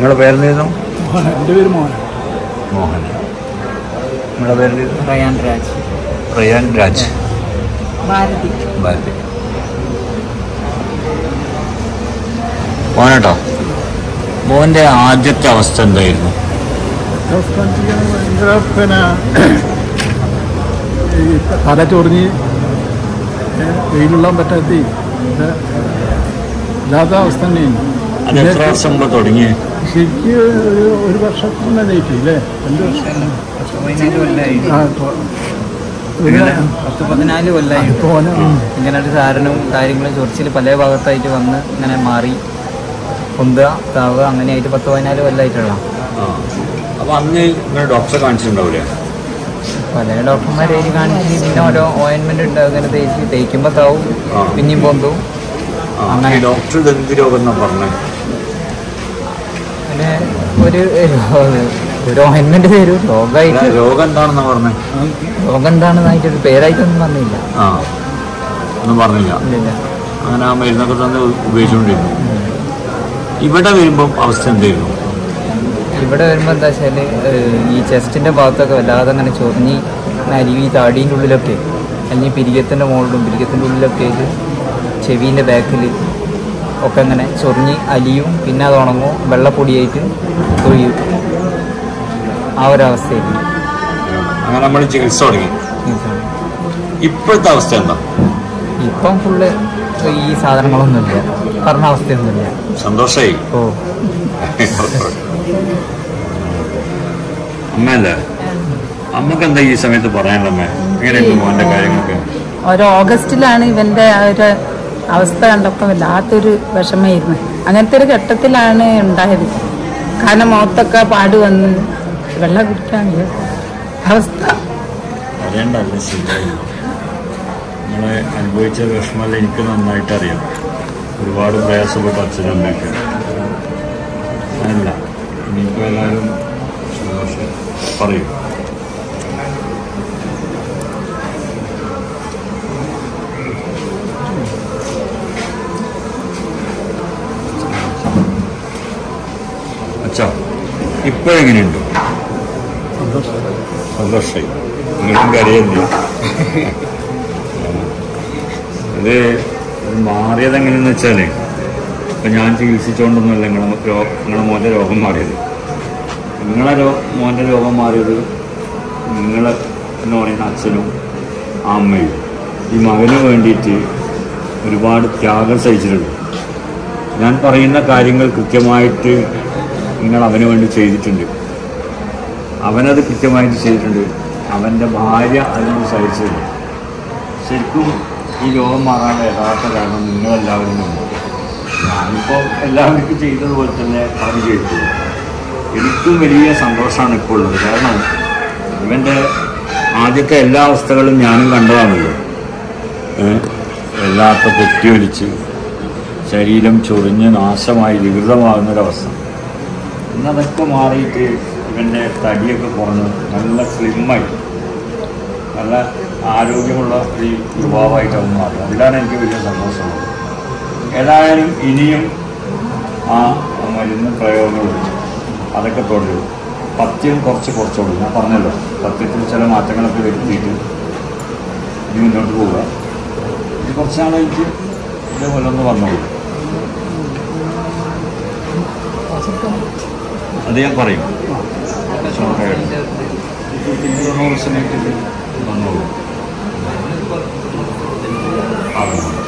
നിങ്ങളുടെ പേരെന്തായിരുന്നു എൻ്റെ പേര് മോഹൻ മോഹൻ നിങ്ങളുടെ പേരെന്തായിരുന്നു റയാൻ രാജ് റയാൻ രാജ് ഭാരതി ഭാരതി മോനേട്ടോ മോൻ്റെ ആദ്യത്തെ അവസ്ഥ എന്തായിരുന്നു സംസ്ഥാനത്തിലാണ് ഭയങ്കര പിന്നെ ഈ തല ചൊറിഞ്ഞ് ഏ, വെയിലുള്ളാൻ പറ്റാത്ത ഇത് ഇല്ലാത്ത അവസ്ഥ തന്നെയാണ് അത് എത്ര വർഷം മുമ്പ് തുടങ്ങി ശരിക്ക് ഒരു ഒരു വർഷത്തിന് ലേറ്റ് അല്ലേ രണ്ട് വർഷം പത്ത് പതിനാല് കൊല്ലായി ആ, ഇപ്പൊ- എങ്ങനെ? പത്ത് പതിനാല് കൊല്ലായി ഇപ്പൊ ഓന് ഇങ്ങനെ ഒരു സാധനവും കാര്യങ്ങളും ചൊറിച്ചിൽ പല ഭാഗത്തായിട്ട് വന്ന് ഇങ്ങനെ മാറി പൊന്തുക താവുക അങ്ങനെയായിട്ട് പത്ത് പതിനാല് കൊല്ലമായിട്ടുള്ള ആ അപ്പോൾ അന്ന് നിങ്ങൾ ഡോക്ടറെ കാണിച്ചിട്ടുണ്ടാവില്ലേ പല ഡോക്ടർമാരെ എഴുതി കാണിച്ച് പിന്നെ ഓരോ ഓയിൻമെന്റ് ഉണ്ട് അങ്ങനെ തേച്ച് തേക്കുമ്പോൾ താവും ആ. പിന്നെയും പൊന്തും ആ അങ്ങനെ. ഈ ഡോക്ടർ ഇത് എന്ത് രോഗം എന്നാ പറഞ്ഞത് പിന്നെ ഒരു ഒരു ഓയിൻമെന്റ് തരും രോഗമായിട്ട് രോഗം എന്താണെന്നാ പറഞ്ഞത് രോഗം എന്താണെന്നായിട്ട് ഒരു പേരായിട്ടൊന്നും പറഞ്ഞില്ല ആ ഒന്നും പറഞ്ഞില്ല ഇല്ലില്ല അങ്ങനെ ആ മരുന്നൊക്കെ തന്നെ ഉപയോഗിച്ചുകൊണ്ടിരുന്നു ഇവിടെ വരുമ്പം അവസ്ഥ എന്തായിരുന്നു ഇവിടെ വരുമ്പോൾ എന്താ വെച്ചാൽ ഈ ചെസ്റ്റിൻ്റെ ഭാഗത്തൊക്കെ വല്ലാതെ അങ്ങനെ ചൊറിഞ്ഞ് അരി ഈ താടീൻ്റെ ഉള്ളിലൊക്കെ അല്ലെങ്കിൽ പിരികത്തിൻ്റെ മുകളിലും പിരികത്തിൻ്റെ ഉള്ളിലൊക്കെ ആയിട്ട് ചെവീൻ്റെ ബാക്കിൽ ഒക്കെ അങ്ങനെ ചൊറിഞ്ഞ് അലിയും പിന്നെ അത് ഉണങ്ങും വെള്ളപ്പൊടിയായിട്ട് തൊഴിയും ആ ഒരവസ്ഥയായിരുന്നു അങ്ങനെ നമ്മൾ ചികിത്സ തുടങ്ങി ഇപ്പോഴത്തെ അവസ്ഥ എന്താ ഇപ്പം ഫുള്ള് ഈ സാധനങ്ങളൊന്നുമില്ല പറഞ്ഞ അവസ്ഥയൊന്നുമില്ല സന്തോഷമായി ഓ അമ്മയല്ലേ അമ്മക്ക് എന്താ ഈ സമയത്ത് പറയാനുള്ള അമ്മ എങ്ങനെയുണ്ട് മോന്റെ കാര്യങ്ങളൊക്കെ ഒരു ഓഗസ്റ്റിലാണ് ഇവന്റെ ആ ഒരു അവസ്ഥ കണ്ടപ്പോൾ വല്ലാത്തൊരു വിഷമമായിരുന്നു അങ്ങനത്തെ ഒരു ഘട്ടത്തിലാണ് ഉണ്ടായത് കാരണം മുഖത്തൊക്കെ പാട് വന്ന് വെള്ളം കുടിക്കാനില്ല അവസ്ഥ അറിയണ്ടല്ല ശരിയായി നമ്മളെ അനുഭവിച്ച വിഷമമല്ല എനിക്ക് നന്നായിട്ട് അറിയാം ഒരുപാട് പ്രയാസപ്പെട്ട അച്ഛനമ്മയൊക്കെ അല്ല ഇനിയിപ്പോൾ എല്ലാവരും സന്തോഷം പറയും അച്ഛാ ഇപ്പോഴെങ്ങനെയുണ്ട് സന്തോഷമായി നിങ്ങൾക്കും കരയല്ലേ ഇത് ഇത് മാറിയത് എങ്ങനെയെന്ന് വെച്ചാലേ ഇപ്പം ഞാൻ ചികിത്സിച്ചുകൊണ്ടൊന്നുമല്ല നിങ്ങളെ രോ നിങ്ങളെ മോൻ്റെ രോഗം മാറിയത് നിങ്ങളെ രോ മോൻ്റെ രോഗം മാറിയത് നിങ്ങൾ എന്ന് പറയുന്ന അച്ഛനും ആ അമ്മയും ഈ മകന് വേണ്ടിയിട്ട് ഒരുപാട് ത്യാഗം സഹിച്ചിട്ടുണ്ട് ഞാൻ പറയുന്ന കാര്യങ്ങൾ കൃത്യമായിട്ട് നിങ്ങൾ അവന് വേണ്ടി ചെയ്തിട്ടുണ്ട് അവനത് കൃത്യമായിട്ട് ചെയ്തിട്ടുണ്ട് അവൻ്റെ ഭാര്യ അതിനോട് സഹിച്ചില്ല ശരിക്കും ഈ രോഗം മാറാനുള്ള യഥാർത്ഥ കാരണം നിങ്ങളെല്ലാവരും ഉണ്ട് ഞാനിപ്പോൾ എല്ലാവർക്കും ചെയ്തതുപോലെ തന്നെ അവർ ചെയ്തു എനിക്കും വലിയ സന്തോഷമാണ് ഇപ്പോൾ ഉള്ളത് കാരണം ഇവൻ്റെ ആദ്യത്തെ എല്ലാ അവസ്ഥകളും ഞാനും കണ്ടതാണല്ലോ ഏ? വല്ലാത്ത പൊട്ടിയൊലിച്ച് ശരീരം ചൊറിഞ്ഞ് നാശമായി വികൃതമാകുന്നൊരവസ്ഥ ഇന്നതൊക്കെ മാറിയിട്ട് ഇവൻ്റെ തടിയൊക്കെ കുറഞ്ഞ് നല്ല സ്ലിമ്മായി നല്ല ആരോഗ്യമുള്ള ഒരു യുവാവായിട്ട് അവൻ മാറി അതിലാണ് എനിക്ക് വലിയ സന്തോഷമുള്ളത് ഏതായാലും ഇനിയും ആ മരുന്ന് പ്രയോഗങ്ങളും അതൊക്കെ തുടരും പഥ്യം കുറച്ച് കുറച്ചോളൂ ഞാൻ പറഞ്ഞല്ലോ പഥ്യത്തിൽ ചില മാറ്റങ്ങളൊക്കെ വരുത്തിയിട്ട് ഇനി മുന്നോട്ട് പോവുക ഇത് കുറച്ച് നാളേക്ക് ഇതേപോലെ ഒന്ന് വന്നോളൂ അത് ഞാൻ പറയും തൊണ്ണൂറ് ദിവസമായിട്ട് വന്നോളൂ ആ